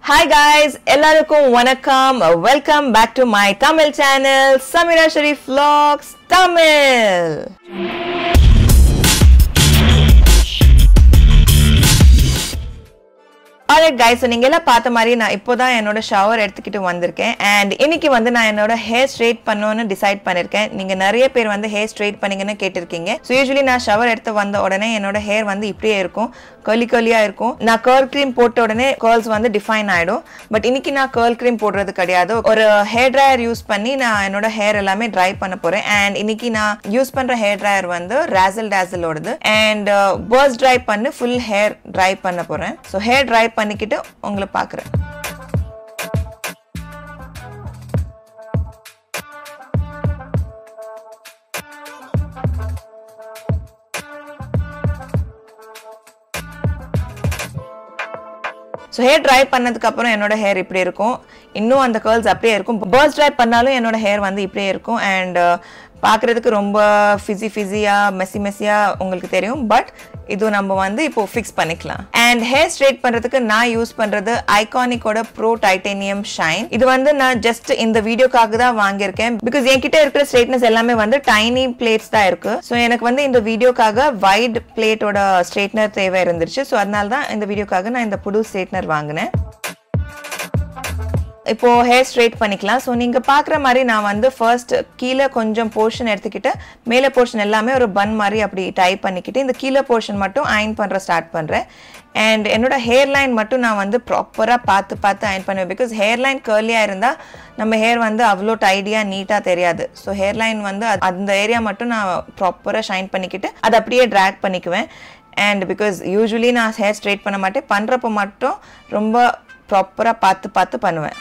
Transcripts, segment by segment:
hi guys எல்லாருக்கும் வணக்கம் welcome back to my Tamil channel Sameera Sharif vlogs Tamil alright guys நீங்க எல்லாம் பார்த்த மாதிரி நான் இப்போதான் என்னோட ஷவர் எடுத்துக்கிட்டு வந்திருக்கேன் அண்ட் இன்னைக்கு வந்து நான் என்னோட ஹேர் ஸ்ட்ரெயிட் பண்ணணும்னு டிசைட் பண்ணிருக்கேன் நீங்க நிறைய பேர் வந்து ஹேர் ஸ்ட்ரெயிட் பண்ணீங்கன்னு கேட்டிருக்கீங்க ஸோ யூஸ்வலி நான் ஷவர் எடுத்து வந்த உடனே என்னோட ஹேர் வந்து இப்படியே இருக்கும் கர்லி கர்லியா இருக்கும் நான் கர்ல் க்ரீம் போட்ட உடனே கேர்ள்ஸ் வந்து டிஃபைன் ஆயிடும் பட் இன்னைக்கு நான் கர்ல் க்ரீம் போடுறது கிடையாது ஒரு ஹேர் ட்ரையர் யூஸ் பண்ணி நான் என்னோட ஹேர் எல்லாமே ட்ரை பண்ண போறேன் அண்ட் இன்னைக்கு நான் யூஸ் பண்ற ஹேர் ட்ரையர் வந்து ராசல் டேசலோடது அண்ட் பர்ஸ் ட்ரை பண்ணி ஃபுல் ஹேர் ட்ரை பண்ண போறேன் ஸோ ஹேர் ட்ரை பண்ணிக்கிட்டு உங்களை பார்க்குறேன் ஸோ ஹேர் ட்ரை பண்ணதுக்கு அப்புறம் என்னோட ஹேர் இப்படி இருக்கும் இன்னும் அந்த கேர்ள்ஸ் அப்படியே இருக்கும் பர்ஸ் ட்ரை பண்ணாலும் என்னோட ஹேர் வந்து இப்படியே இருக்கும் அண்ட் பார்க்குறதுக்கு ரொம்ப ஃபிஸி ஃபிஸியாக மெஸ்ஸி மெஸ்ஸியாக உங்களுக்கு தெரியும் பட் இது நம்ம வந்து இப்போ ஃபிக்ஸ் பண்ணிக்கலாம் அண்ட் ஹேர் ஸ்ட்ரெயிட் பண்ணுறதுக்கு நான் யூஸ் பண்ணுறது ஐகானிக்கோட ப்ரோ டைட்டேனியம் ஷைன் இது வந்து நான் ஜஸ்ட் இந்த வீடியோக்காக தான் வாங்கியிருக்கேன் பிகாஸ் என்கிட்ட இருக்கிற ஸ்ட்ரெயிட்னஸ் எல்லாமே வந்து டைனி பிளேட்ஸ் தான் இருக்கு ஸோ எனக்கு வந்து இந்த வீடியோக்காக வைட் பிளேட்டோட ஸ்ட்ரெயிட்னர் தேவை இருந்துச்சு ஸோ அதனால தான் இந்த வீடியோக்காக நான் இந்த புது ஸ்ட்ரெயிட்னர் வாங்கினேன் இப்போ ஹேர் ஸ்ட்ரெயிட் பண்ணிக்கலாம் ஸோ நீங்கள் பார்க்குற மாதிரி நான் வந்து ஃபர்ஸ்ட் கீழே கொஞ்சம் போர்ஷன் எடுத்துக்கிட்டு மேலே போர்ஷன் எல்லாமே ஒரு பன் மாதிரி அப்படி டைப் பண்ணிக்கிட்டு இந்த கீழே போர்ஷன் மட்டும் அயன் பண்ணுற ஸ்டார்ட் பண்ணுறேன் அண்ட் என்னோட ஹேர் லைன் மட்டும் நான் வந்து ப்ராப்பராக பார்த்து பார்த்து அயன் பண்ணுவேன் பிகாஸ் ஹேர் லைன் கேர்லியாக இருந்தால் நம்ம ஹேர் வந்து அவ்வளோ டைடியாக நீட்டாக தெரியாது ஸோ ஹேர் லைன் வந்து அந்த ஏரியா மட்டும் நான் ப்ராப்பராக ஷைன் பண்ணிக்கிட்டு அதை அப்படியே ட்ராக் பண்ணிக்குவேன் அண்ட் பிகாஸ் யூஸ்வலி நான் ஹேர் ஸ்ட்ரெயிட் பண்ண மாட்டேன் பண்ணுறப்போ மட்டும் ரொம்ப ப்ராப்பராக பார்த்து பார்த்து பண்ணுவேன்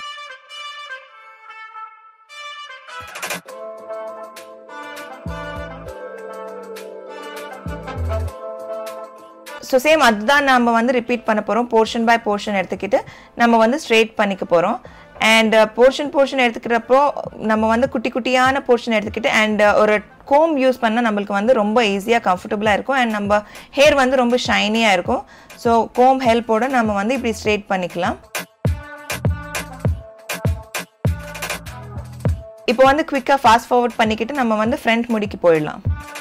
ஸோ சேம் அதுதான் நம்ம வந்து ரிப்பீட் பண்ண போகிறோம் போர்ஷன் பை போர்ஷன் எடுத்துக்கிட்டு நம்ம வந்து ஸ்ட்ரெயிட் பண்ணிக்க போகிறோம் அண்ட் போர்ஷன் போர்ஷன் எடுத்துக்கிறப்போ நம்ம வந்து குட்டி குட்டியான போர்ஷன் எடுத்துக்கிட்டு அண்ட் ஒரு கோம் யூஸ் பண்ணால் நம்மளுக்கு வந்து ரொம்ப ஈஸியாக கம்ஃபர்டபுளாக இருக்கும் அண்ட் நம்ம ஹேர் வந்து ரொம்ப ஷைனியாக இருக்கும் ஸோ கோம் ஹெல்ப்போடு நம்ம வந்து இப்படி ஸ்ட்ரெயிட் பண்ணிக்கலாம் இப்போ வந்து குவிக்காக ஃபாஸ்ட் ஃபார்வர்ட் பண்ணிக்கிட்டு நம்ம வந்து ஃப்ரண்ட் முடிக்கு போயிடலாம்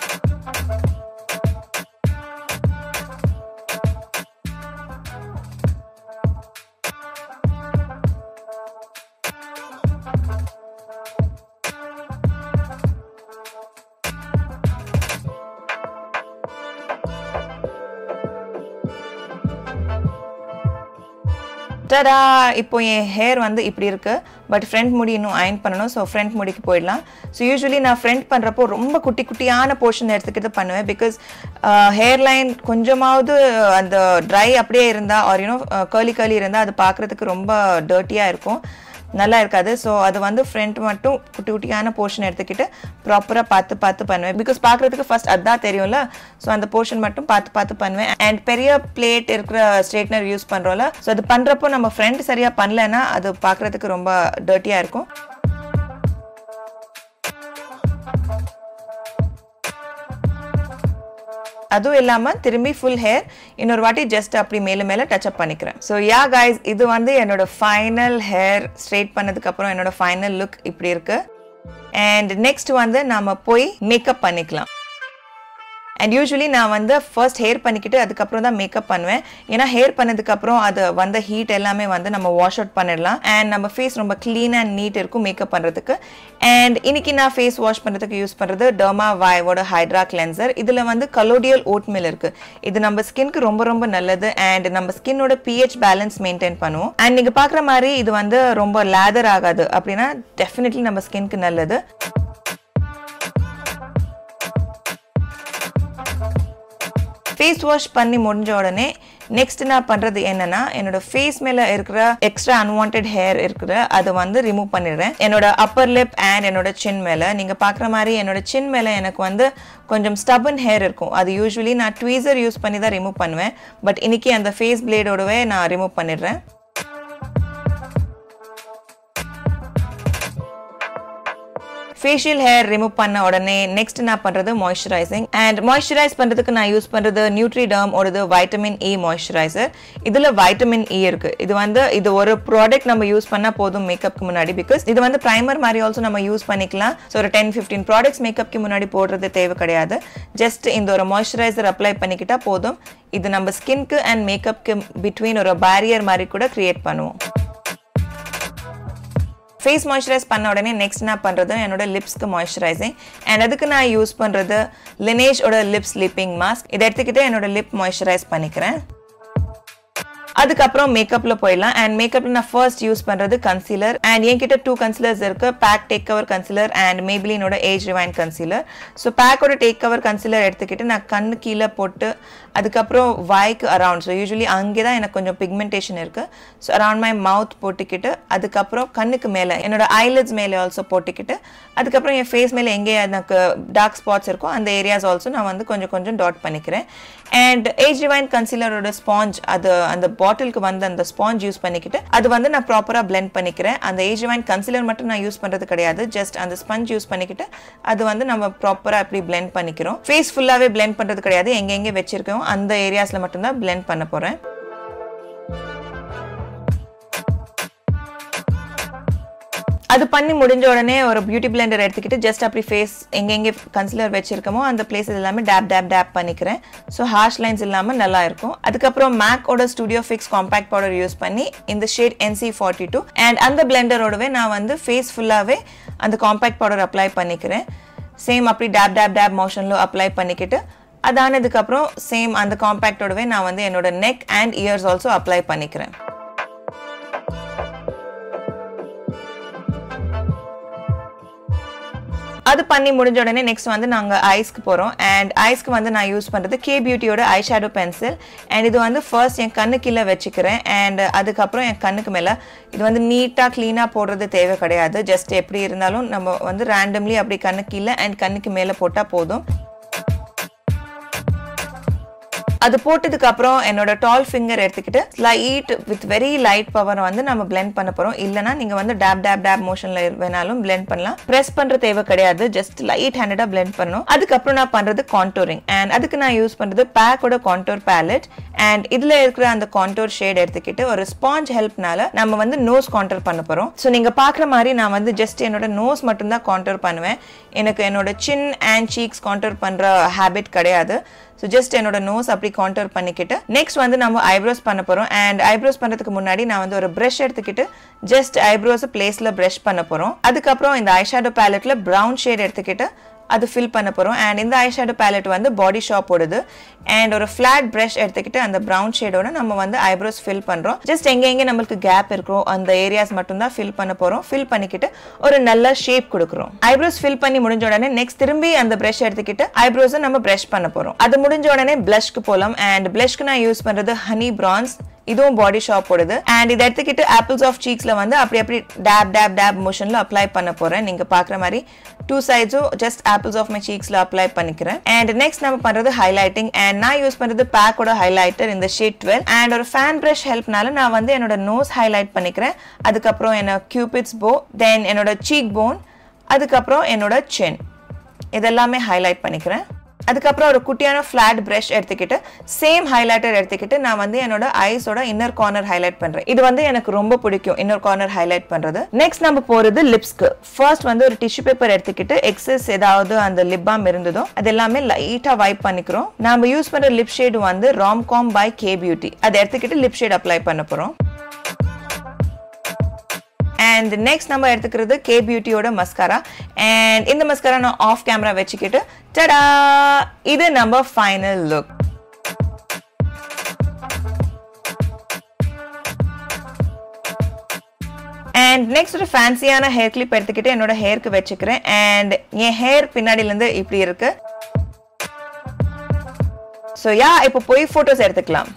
டடா இப்போ என் ஹேர் வந்து இப்படி இருக்கு பட் ஃப்ரண்ட் முடி இன்னும் அயன் பண்ணணும் ஸோ ஃப்ரண்ட் முடிக்கு போயிடலாம் ஸோ யூஸ்வலி நான் ஃப்ரண்ட் பண்ணுறப்போ ரொம்ப குட்டி குட்டியான போர்ஷன் எடுத்துக்கிட்டு பண்ணுவேன் பிகாஸ் ஹேர் லைன் கொஞ்சமாவது அந்த ட்ரை அப்படியே இருந்தால் ஆர் யூனோ கேர்லி கேர்லி இருந்தால் அது பார்க்குறதுக்கு ரொம்ப டர்ட்டியாக இருக்கும் நல்லா இருக்காது ஸோ அது வந்து ஃப்ரண்ட் மட்டும் குட்டி குட்டியான போர்ஷன் எடுத்துக்கிட்டு ப்ராப்பராக பார்த்து பார்த்து பண்ணுவேன் பிகாஸ் பார்க்குறதுக்கு ஃபர்ஸ்ட் அதான் தெரியும்ல ஸோ அந்த போர்ஷன் மட்டும் பார்த்து பார்த்து பண்ணுவேன் அண்ட் பெரிய பிளேட் இருக்கிற ஸ்ட்ரெயிட்னர் யூஸ் பண்ணுறோம்ல ஸோ அது பண்ணுறப்போ நம்ம ஃப்ரண்ட் சரியாக பண்ணலன்னா அது பார்க்குறதுக்கு ரொம்ப டர்ட்டியாக இருக்கும் அதுவும் இல்லாமல் திரும்பி ஃபுல் ஹேர் இன்னொரு வாட்டி ஜஸ்ட் அப்படி மேலே மேலே டச்சப் பண்ணிக்கிறேன் ஸோ யா கைஸ் இது வந்து என்னோட ஃபைனல் ஹேர் ஸ்ட்ரெயிட் பண்ணதுக்கப்புறம் என்னோட ஃபைனல் லுக் இப்படி இருக்கு அண்ட் நெக்ஸ்ட் வந்து நாம போய் மேக்கப் பண்ணிக்கலாம் அண்ட் யூஸ்வலி நான் வந்து ஃபர்ஸ்ட் ஹேர் பண்ணிக்கிட்டு அதுக்கப்புறம் தான் மேக்கப் பண்ணுவேன் ஏன்னா ஹேர் பண்ணதுக்கப்புறம் அது வந்த ஹீட் எல்லாமே வந்து நம்ம வாஷ் அவுட் பண்ணிடலாம் அண்ட் நம்ம ஃபேஸ் ரொம்ப க்ளீன் அண்ட் நீட் இருக்கும் மேக்கப் பண்ணுறதுக்கு அண்ட் இன்னைக்கு நான் ஃபேஸ் வாஷ் பண்ணுறதுக்கு யூஸ் பண்ணுறது டர்மா வாயோட ஹைட்ரா கிளென்சர் இதில் வந்து கலோடியல் ஓட்மில் இருக்கு இது நம்ம ஸ்கின்க்கு ரொம்ப ரொம்ப நல்லது அண்ட் நம்ம ஸ்கின்னோட பிஹெச் பேலன்ஸ் மெயின்டைன் பண்ணுவோம் அண்ட் நீங்கள் பார்க்குற மாதிரி இது வந்து ரொம்ப லேதர் ஆகாது அப்படின்னா டெஃபினெட்லி நம்ம ஸ்கின்க்கு நல்லது ஃபேஸ் வாஷ் பண்ணி முடிஞ்ச உடனே நெக்ஸ்ட் நான் பண்ணுறது என்னன்னா என்னோட ஃபேஸ் மேலே இருக்கிற எக்ஸ்ட்ரா அன்வான்ட் ஹேர் இருக்கிற அதை வந்து ரிமூவ் பண்ணிடுறேன் என்னோட அப்பர் லிப் அண்ட் என்னோட சின் மேலே நீங்கள் பார்க்குற மாதிரி என்னோட சின் மேலே எனக்கு வந்து கொஞ்சம் ஸ்டபன் ஹேர் இருக்கும் அது யூஸ்வலி நான் ட்வீசர் யூஸ் பண்ணி தான் ரிமூவ் பண்ணுவேன் பட் இன்னைக்கு அந்த ஃபேஸ் பிளேடோடவே நான் ரிமூவ் பண்ணிடுறேன் ஃபேஷியல் ஹேர் ரிமூவ் பண்ண உடனே நெக்ஸ்ட் நான் பண்றது மாய்ஸ்சரைசிங் அண்ட் மாய்ஸ்சரைஸ் பண்றதுக்கு நான் யூஸ் பண்றது நியூட்ரிடர்ம் ஓடது வைட்டமின் இ மாய்ஸ்சரைசர் இதுல வைட்டமின் இ இருக்கு இது வந்து இது ஒரு ப்ராடக்ட் நம்ம யூஸ் பண்ணா போதும் மேக்கப்க்கு முன்னாடி பிகாஸ் இது வந்து பிரைமர் மாதிரி ஆல்சோ நம்ம யூஸ் பண்ணிக்கலாம் ஸோ ஒரு டென் ஃபிஃப்டீன் ப்ராடக்ட்ஸ் மேக்கப்க்கு முன்னாடி போடுறது தேவை கிடையாது ஜஸ்ட் இந்த ஒரு மாய்ஸ்சரைசர் அப்ளை பண்ணிக்கிட்டா போதும் இது நம்ம ஸ்கின்க்கு அண்ட் மேக்கப்க்கு பிட்வீன் ஒரு பேரியர் மாதிரி கூட கிரியேட் பண்ணுவோம் ஃபேஸ் மாய்ஸ்சரைஸ் பண்ண உடனே நெக்ஸ்ட் நான் பண்ணுறது என்னோட லிப்ஸ்க்கு மாய்ஸ்சரைசிங் அண்ட் அதுக்கு நான் யூஸ் பண்ணுறது லினேஜோட லிப் ஸ்லீப்பிங் மாஸ்க் இதை எடுத்துக்கிட்டு என்னோட லிப் மாய்ஸ்சரைஸ் பண்ணிக்கிறேன் அதுக்கப்புறம் மேக்கப்ல போயிடலாம் அண்ட் மேக்கப்ல நான் ஃபர்ஸ்ட் யூஸ் பண்றது கன்சீலர் அண்ட் என்கிட்ட டூ கன்சீலர்ஸ் இருக்கு Pac take cover concealer and மேபிலினோட ஏஜ் ரிவைன் கன்சீலர் ஸோ பேக்கோட டேக் கவர் கன்சீலர் எடுத்துக்கிட்டு நான் கண்ணு கீழே போட்டு அதுக்கப்புறம் வாய்க்கு அரவுண்ட் ஸோ யூஸ்வலி அங்கே தான் எனக்கு கொஞ்சம் பிக்மெண்டேஷன் இருக்கு ஸோ அரவுண்ட் மை மவுத் போட்டுக்கிட்டு அதுக்கப்புறம் கண்ணுக்கு மேலே என்னோட ஐலிட்ஸ் மேலே ஆல்சோ போட்டுக்கிட்டு அதுக்கப்புறம் என் ஃபேஸ் மேலே எங்கே எனக்கு டார்க் ஸ்பாட்ஸ் இருக்கோ அந்த ஏரியாஸ் ஆல்சோ நான் வந்து கொஞ்சம் கொஞ்சம் டாட் பண்ணிக்கிறேன் அண்ட் ஏஜ் ரிவைன் கன்சீலரோட ஸ்பாஞ்ச் அது அந்த பாட்டிலுக்கு வந்து அந்த ஸ்பாஞ்ச் யூஸ் பண்ணிக்கிட்டு அது வந்து நான் ப்ராப்பராக பிளெண்ட் பண்ணிக்கிறேன் அந்த ஏஜ் ரிவைன் கன்சீலர் மட்டும் நான் யூஸ் பண்ணுறது கிடையாது ஜஸ்ட் அந்த ஸ்பஞ்ச் யூஸ் பண்ணிக்கிட்டு அது வந்து நம்ம ப்ராப்பராக அப்படி பிளெண்ட் பண்ணிக்கிறோம் ஃபேஸ் ஃபுல்லாகவே பிளெண்ட் பண்ணுறது கிடையாது எங்கெங்கே வச்சிருக்கோம் அந்த ஏரியாஸில் மட்டும்தான் பிளெண்ட் பண்ண போகிறேன் அது பண்ணி முடிஞ்ச உடனே ஒரு பியூட்டி பிளெண்டர் எடுத்துக்கிட்டு ஜஸ்ட் அப்படி ஃபேஸ் எங்கெங்கே கன்சிலர் வச்சிருக்கமோ அந்த பிளேஸ் எல்லாமே டேப் டேப் டேப் பண்ணிக்கிறேன் ஸோ ஹார்ஷ் லைன்ஸ் இல்லாமல் நல்லா இருக்கும் அதுக்கப்புறம் மேக்கோட studio fix compact powder use பண்ணி இந்த shade NC forty two and அந்த பிளெண்டரோடவே நான் வந்து ஃபேஸ் ஃபுல்லாகவே அந்த காம்பேக்ட் பவுடர் அப்ளை பண்ணிக்கிறேன் சேம் அப்படி டேப் டேப் டேப் மோஷனில் அப்ளை பண்ணிக்கிட்டு அதானதுக்கப்புறம் சேம் அந்த காம்பேக்டோடவே நான் வந்து என்னோட neck and ears also apply பண்ணிக்கிறேன் அது பண்ணி முடிஞ்ச உடனே நெக்ஸ்ட் வந்து நாங்கள் ஐஸ்க்கு போகிறோம் அண்ட் ஐஸ்க்கு வந்து நான் யூஸ் பண்ணுறது கே பியூட்டியோட ஐ ஷேடோ பென்சில் அண்ட் இது வந்து ஃபர்ஸ்ட் என் கண்ணு கீழே வச்சுக்கிறேன் அண்ட் அதுக்கப்புறம் என் கண்ணுக்கு மேலே இது வந்து நீட்டாக க்ளீனாக போடுறது தேவை கிடையாது ஜஸ்ட் எப்படி இருந்தாலும் நம்ம வந்து ரேண்டம்லி அப்படி கண்ணு கீழே அண்ட் கண்ணுக்கு மேலே போட்டால் போதும் அது போட்டதுக்கு அப்புறம் என்னோட டால் ஃபிங்கர் எடுத்துக்கிட்டு light with very light power வந்து நம்ம பிளெண்ட் பண்ண போறோம் இல்லனா நீங்க வந்து டேப் டேப் டேப் மோஷன்ல வேணாலும் பிளெண்ட் பண்ணலாம் பிரஸ் பண்ற தேவை கிடையாது ஜஸ்ட் லைட் ஹேண்டடா பிளெண்ட் பண்ணணும் அதுக்கப்புறம் நான் பண்றது கான்டோரிங் அண்ட் அதுக்கு நான் யூஸ் பண்றது பேக்கோட கான்டோர் பேலட் அண்ட் இதுல இருக்கிற அந்த கான்டோர் ஷேட் எடுத்துக்கிட்டு ஒரு ஸ்பாஞ்ச் ஹெல்ப்னால நம்ம வந்து நோஸ் கான்டோர் பண்ண போறோம் ஸோ நீங்க பாக்குற மாதிரி நான் வந்து ஜஸ்ட் என்னோட நோஸ் மட்டும் தான் கான்டோர் பண்ணுவேன் எனக்கு என்னோட சின் அண்ட் சீக்ஸ் கான்டோர் பண்ற ஹேபிட் கிடையாது ஸோ ஜஸ்ட் என்னோட நோஸ் அப்படி கான்டோர் பண்ணிக்கிட்டு நெக்ஸ்ட் வந்து நம்ம ஐப்ரோஸ் பண்ண போகிறோம் அண்ட் ஐப்ரோஸ் பண்ணுறதுக்கு முன்னாடி நான் வந்து ஒரு ப்ரஷ் எடுத்துக்கிட்டு ஜஸ்ட் ஐப்ரோஸ் பிளேஸில் ப்ரஷ் பண்ண போகிறோம் அதுக்கப்புறம் இந்த ஐஷேடோ பேலட்டில் ப்ரௌன் ஷேட் எடுத்துக்கிட்டு அது ஃபில் பண்ண போகிறோம் அண்ட் இந்த ஐஷேடோ பேலட் வந்து பாடி ஷாப் ஓடுது அண்ட் ஒரு ஃப்ளாட் ப்ரஷ் எடுத்துக்கிட்டு அந்த ப்ரௌன் ஷேடோட நம்ம வந்து ஐப்ரோஸ் ஃபில் பண்ணுறோம் ஜஸ்ட் எங்கே எங்கே நம்மளுக்கு கேப் இருக்கோ அந்த ஏரியாஸ் மட்டும் தான் ஃபில் பண்ண போகிறோம் ஃபில் பண்ணிக்கிட்டு ஒரு நல்ல ஷேப் கொடுக்குறோம் ஐப்ரோஸ் ஃபில் பண்ணி முடிஞ்ச உடனே நெக்ஸ்ட் திரும்பி அந்த ப்ரஷ் எடுத்துக்கிட்டு ஐப்ரோஸை நம்ம ப்ரஷ் பண்ண போகிறோம் அது முடிஞ்ச உடனே ப்ளஷ்க்கு போகலாம் அண்ட் ப்ளஷ்க்கு நான் யூஸ் பண்ணுறது ஹனி பிரான்ஸ் இதுவும் பாடி ஷாப் ஓடுது அண்ட் இதை எடுத்துக்கிட்டு ஆப்பிள்ஸ் ஆஃப் சீக்ஸ்ல வந்து அப்படி அப்படி டேப் டேப் டேப் மோஷன்ல அப்ளை பண்ண போறேன் நீங்க பாக்குற மாதிரி டூ சைட்ஸும் ஜஸ்ட் ஆப்பிள்ஸ் ஆஃப் மை சீக்ஸ்ல அப்ளை பண்ணிக்கிறேன் அண்ட் நெக்ஸ்ட் நம்ம பண்றது ஹைலைட்டிங் அண்ட் நான் யூஸ் பண்றது பேக்கோட ஹைலைட்டர் இந்த ஷீட் டுவெல் அண்ட் ஒரு ஃபேன் ப்ரஷ் ஹெல்ப்னால நான் வந்து என்னோட நோஸ் ஹைலைட் பண்ணிக்கிறேன் அதுக்கப்புறம் என்னோட கியூபிட்ஸ் போ தென் என்னோட சீக் போன் அதுக்கப்புறம் என்னோட சென் இதெல்லாமே ஹைலைட் பண்ணிக்கிறேன் அதுக்கப்புறம் ஒரு குட்டியான ஃபிளாட் ப்ரஷ் எடுத்துக்கிட்டு சேம் ஹைலைட்டர் எடுத்துக்கிட்டு நான் வந்து என்னோட ஐஸோட இன்னர் கார்னர் ஹைலைட் பண்றேன் இது வந்து எனக்கு ரொம்ப பிடிக்கும் இன்னர் கார்னர் ஹைலைட் பண்றது நெக்ஸ்ட் நம்ம போறது லிப்ஸ்க்கு ஃபர்ஸ்ட் வந்து ஒரு டிஷ்யூ பேப்பர் எடுத்துக்கிட்டு எக்ஸஸ் ஏதாவது அந்த லிப் பாம் இருந்ததோ அது எல்லாமே லைட்டா வைப் பண்ணிக்கிறோம் நாம யூஸ் பண்ற லிப் ஷேடு வந்து ராம்காம் பை கே பியூட்டி அதை எடுத்துக்கிட்டு லிப் ஷேட் அப்ளை பண்ண போறோம் அண்ட் நெக்ஸ்ட் நம்ம எடுத்துக்கிறது கே பியூட்டியோட மஸ்காரா அண்ட் இந்த மஸ்காரா நான் ஆஃப் கேமரா வச்சுக்கிட்டு டடா இது நம்ம ஃபைனல் லுக் அண்ட் நெக்ஸ்ட் ஒரு ஃபேன்சியான ஹேர் கிளிப் எடுத்துக்கிட்டு என்னோட ஹேருக்கு வச்சுக்கிறேன் அண்ட் என் ஹேர் பின்னாடியிலேருந்து இப்படி இருக்கு ஸோ யா இப்போ போய் ஃபோட்டோஸ் எடுத்துக்கலாம்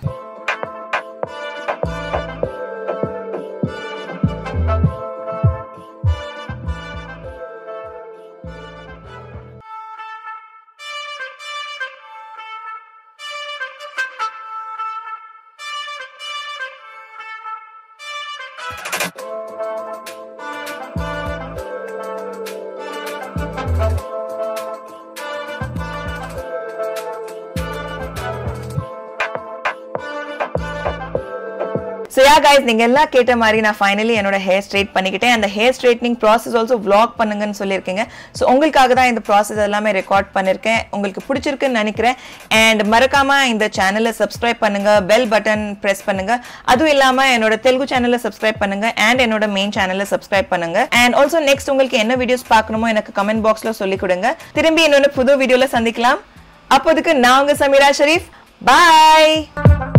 ஸோ யா guys நீங்க எல்லாம் கேட்ட மாதிரி நான் ஃபைனலி என்னோட ஹேர் ஸ்ட்ரைட் பண்ணிக்கிட்டேன் அந்த hair straightening process also vlog பண்ணுங்கன்னு சொல்லியிருக்கீங்க ஸோ உங்களுக்காக தான் இந்த ப்ராசஸ் எல்லாமே ரெக்கார்ட் பண்ணியிருக்கேன் உங்களுக்கு பிடிச்சிருக்குன்னு நினைக்கிறேன் அண்ட் மறக்காம இந்த சேனலை சப்ஸ்கிரைப் பண்ணுங்க பெல் பட்டன் ப்ரெஸ் பண்ணுங்க அதுவும் இல்லாம என்னோட தெலுங்கு சேனலை சப்ஸ்கிரைப் பண்ணுங்க அண்ட் என்னோட மெயின் சேனலை சப்ஸ்கிரைப் பண்ணுங்க அண்ட் ஆல்சோ நெக்ஸ்ட் உங்களுக்கு என்ன வீடியோஸ் பார்க்கணுமோ எனக்கு கமெண்ட் பாக்ஸ்ல சொல்லி கொடுங்க திரும்பி இன்னொன்று புது வீடியோல சந்திக்கலாம் அப்போதுக்கு நான் உங்க சமீரா ஷரீஃப் பாய்